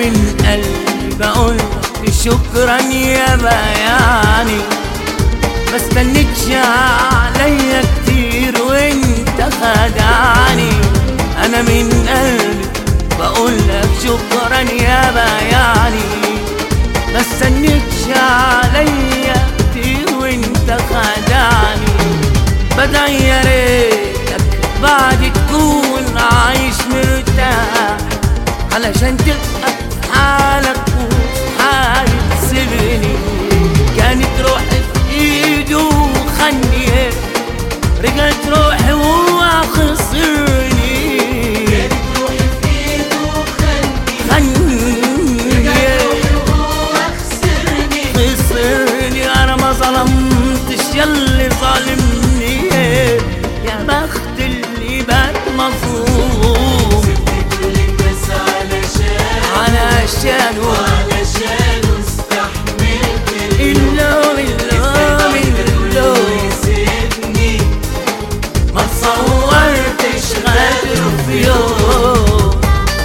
من قلبي بقول شكرا يا بياني ما استنيتش عليا كتير وانت خدعني انا من قلبي بقول لك شكرا يا بياني ما استنيتش عليا كتير وانت خدعني بدعي يا ريتك بعد تكون عايش مرتاح علشان تبقى في حالك وفي حالي تسيبني كانت روحي في ايدي وخني رجعت روحي وهو خسرني كانت روحي في ايده وخلني خني رجعت روحي وهو خسرني خسرني انا ما ظلمتش ياللي ظالمني يا بخت اللي بات مظلوم سبت كلك بس علشان علشانه وعلشان استحملت اللوم اللوم اللوم يسيبني ما تصورتش غدر في يوم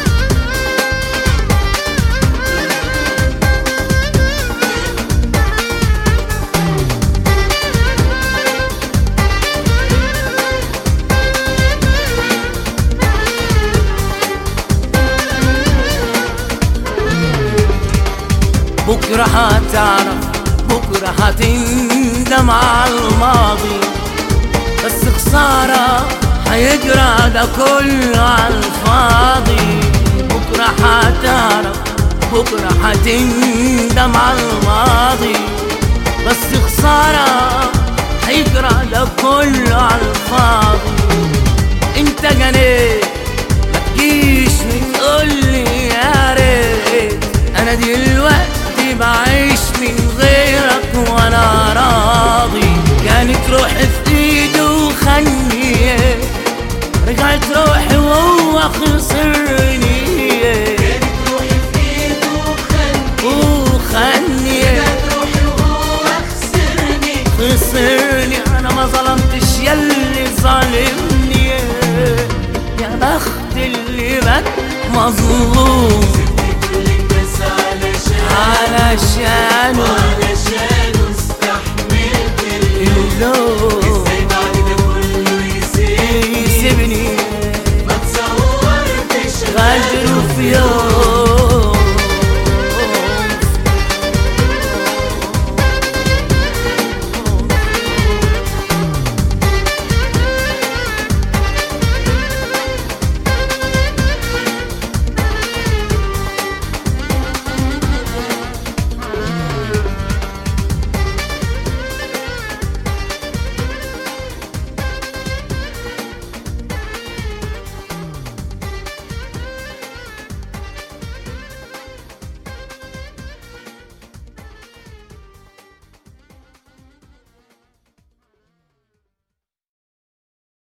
بكرة هتعرف بكرة هتندم على الماضي بس خسارة هيجرى ده كله على الفاضي بكرة هتعرف بكرة هتندم على الماضي بس خسارة هيجرى ده كله على الفاضي انت جنيت ما تجيش وتقولي يا ريت انا دلوقتي بعيش من غيرك وانا راضي كانت روحي في ايدي وخني رجعت روحي وهو خسرني كانت روحي في ايده وخلني وخني رجعت روحي وهو خسرني خسرني انا ما ظلمتش ياللي ظالمني يا بخت اللي بات مظلوم سبت كلك بس علشان علشانه وعلشان استحملت اللوم اللوم